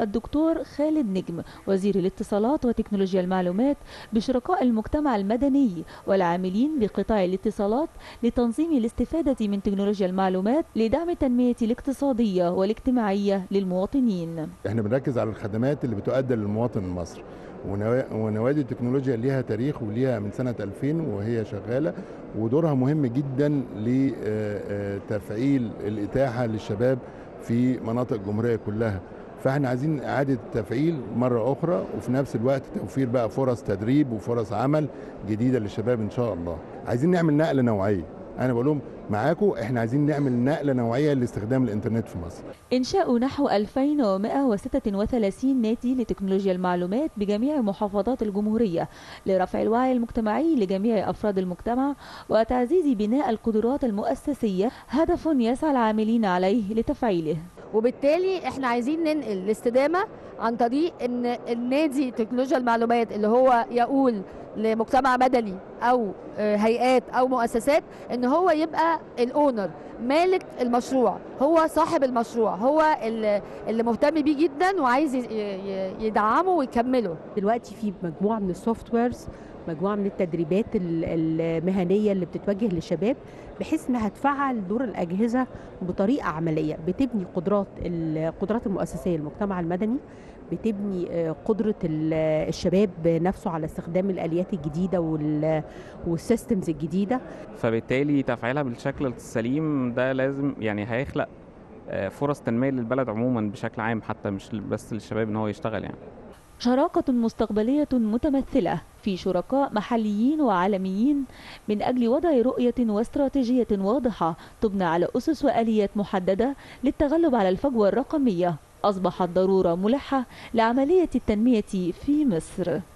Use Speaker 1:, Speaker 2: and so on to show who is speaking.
Speaker 1: الدكتور خالد نجم وزير الاتصالات وتكنولوجيا المعلومات بشركاء المجتمع المدني والعاملين بقطاع الاتصالات لتنظيم الاستفادة من تكنولوجيا المعلومات لدعم التنمية الاقتصادية والاجتماعية للمواطنين
Speaker 2: احنا بنركز على الخدمات اللي بتؤدى للمواطن المصري ونوا- ونوادي التكنولوجيا ليها تاريخ وليها من سنة 2000 وهي شغالة ودورها مهم جدا لتفعيل الإتاحة للشباب في مناطق الجمهورية كلها فاحنا عايزين إعادة تفعيل مرة أخرى وفي نفس الوقت توفير بقى فرص تدريب وفرص عمل جديدة للشباب إن شاء الله عايزين نعمل نقلة نوعية أنا بقول لهم معاكم احنا عايزين نعمل نقلة نوعية لاستخدام الإنترنت في مصر
Speaker 1: إنشاء نحو 2136 نادي لتكنولوجيا المعلومات بجميع محافظات الجمهورية لرفع الوعي المجتمعي لجميع أفراد المجتمع وتعزيز بناء القدرات المؤسسية هدف يسعى العاملين عليه لتفعيله
Speaker 3: وبالتالي احنا عايزين ننقل الاستدامه عن طريق ان النادي تكنولوجيا المعلومات اللي هو يقول لمجتمع مدني او آه، هيئات او مؤسسات ان هو يبقى الاونر مالك المشروع هو صاحب المشروع هو اللي اللي مهتم بيه جدا وعايز ي- ي- يدعمه ويكمله
Speaker 4: دلوقتي في مجموعه من السوفت ويرز مجموعه من التدريبات ال- المهنيه اللي بتتوجه للشباب بحيث انها تفعل دور الاجهزه بطريقه عمليه بتبني قدرات القدرات المؤسسيه للمجتمع المدني بتبني آه، قدره ال- الشباب نفسه على استخدام الاليات الجديده وال- والسيستمز الجديده
Speaker 5: فبالتالي تفعيلها بالشكل السليم ده لازم يعني هيخلق آه، فرص تنمية للبلد عموما بشكل عام حتى مش بس للشباب ان هو يشتغل يعني
Speaker 1: شراكة مستقبلية متمثلة في شركاء محليين وعالميين من أجل وضع رؤية واستراتيجية واضحة تبنى على أسس وآليات محددة للتغلب على الفجوة الرقمية أصبحت ضرورة ملحة لعملية التنمية في مصر